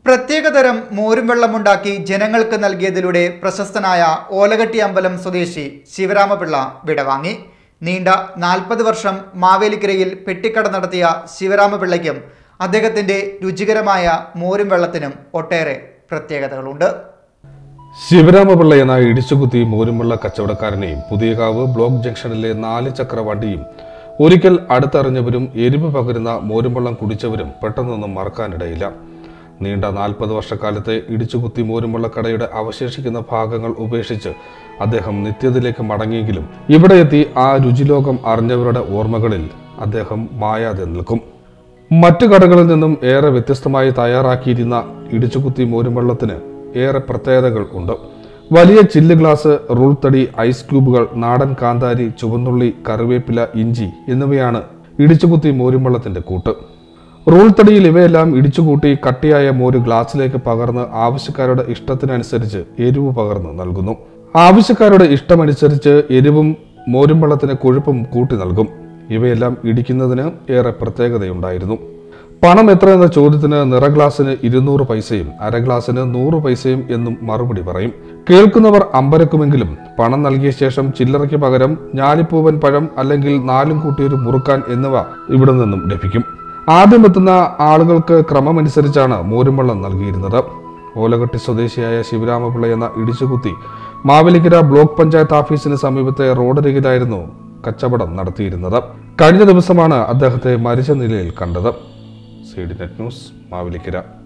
പ്രത്യേകതരം മോരും വെള്ളമുണ്ടാക്കി ജനങ്ങൾക്ക് നൽകിയതിലൂടെ പ്രശസ്തനായ ഓലകട്ടി അമ്പലം സ്വദേശി ശിവരാമപിള്ള വിടവാങ്ങി നീണ്ട നാൽപ്പത് വർഷം മാവേലിക്കരയിൽ പെട്ടിക്കട നടത്തിയ ശിവരാമപിള്ളയ്ക്കും അദ്ദേഹത്തിന്റെ രുചികരമായ മോരും വെള്ളത്തിനും ഒട്ടേറെ പ്രത്യേകതകളുണ്ട് ശിവരാമപിള്ള എന്ന ഇടിച്ചുകുത്തി മോരുമുള്ള കച്ചവടക്കാരനെയും പുതിയകാവ് ബ്ലോക്ക് ജംഗ്ഷനിലെ നാല് ചക്ര വണ്ടിയും ഒരിക്കൽ അടുത്തറിഞ്ഞവരും എരിവ് പകരുന്ന മോരുംവെള്ളം കുടിച്ചവരും പെട്ടെന്നൊന്നും മറക്കാനിടയില്ല നീണ്ട നാൽപ്പത് വർഷക്കാലത്തെ ഇടിച്ചുകുത്തി മോരുമുള്ള കടയുടെ അവശേഷിക്കുന്ന ഭാഗങ്ങൾ ഉപേക്ഷിച്ച് അദ്ദേഹം നിത്യത്തിലേക്ക് മടങ്ങിയെങ്കിലും ഇവിടെ എത്തി ആ രുചിലോകം അറിഞ്ഞവരുടെ ഓർമ്മകളിൽ അദ്ദേഹം മായാതെ നിൽക്കും മറ്റു കടകളിൽ നിന്നും ഏറെ വ്യത്യസ്തമായി തയ്യാറാക്കിയിരുന്ന ഇടിച്ചുകുത്തി മോരുംവെള്ളത്തിന് ഏറെ പ്രത്യേകതകൾ ഉണ്ട് വലിയ ചില്ല് ഗ്ലാസ് റൂൾ തടി ഐസ് ക്യൂബുകൾ നാടൻ കാന്താരി ചുവന്നുള്ളി കറിവേപ്പില ഇഞ്ചി എന്നിവയാണ് ഇടിച്ചുകുത്തി മോരുംവെള്ളത്തിന്റെ കൂട്ട് റൂൾ തടിയിൽ ഇവയെല്ലാം ഇടിച്ചുകൂട്ടി കട്ടിയായ മോര് ഗ്ലാസ്സിലേക്ക് പകർന്ന് ആവശ്യക്കാരുടെ ഇഷ്ടത്തിനനുസരിച്ച് എരിവ് പകർന്ന് നൽകുന്നു ആവശ്യക്കാരുടെ ഇഷ്ടമനുസരിച്ച് എരിവും മോരും വെള്ളത്തിന് കൊഴുപ്പും കൂട്ടി നൽകും ഇവയെല്ലാം ഇടിക്കുന്നതിന് ഏറെ പ്രത്യേകതയുണ്ടായിരുന്നു പണം എത്ര എന്ന ചോദ്യത്തിന് നിറ ഗ്ലാസിന് ഇരുന്നൂറ് പൈസയും അര ഗ്ലാസിന് നൂറ് പൈസയും എന്നും മറുപടി പറയും കേൾക്കുന്നവർ അമ്പരക്കുമെങ്കിലും പണം നൽകിയ ശേഷം ചില്ലറയ്ക്ക് പകരം ഞാലിപ്പൂവൻ പഴം അല്ലെങ്കിൽ നാലും കൂട്ടിയൊരു മുറുക്കാൻ എന്നിവ ഇവിടെ നിന്നും ലഭിക്കും ആദ്യം എത്തുന്ന ആളുകൾക്ക് ക്രമമനുസരിച്ചാണ് മോരുംവെള്ളം നൽകിയിരുന്നത് ഓലകട്ടി സ്വദേശിയായ ശിവരാമപിള്ള എന്ന ഇടിച്ചുകുത്തി മാവേലിക്കര ബ്ലോക്ക് പഞ്ചായത്ത് ഓഫീസിന് സമീപത്തെ റോഡരികിലായിരുന്നു കച്ചവടം നടത്തിയിരുന്നത് കഴിഞ്ഞ ദിവസമാണ് അദ്ദേഹത്തെ മരിച്ച നിലയിൽ കണ്ടത് C D net news Mavelikkara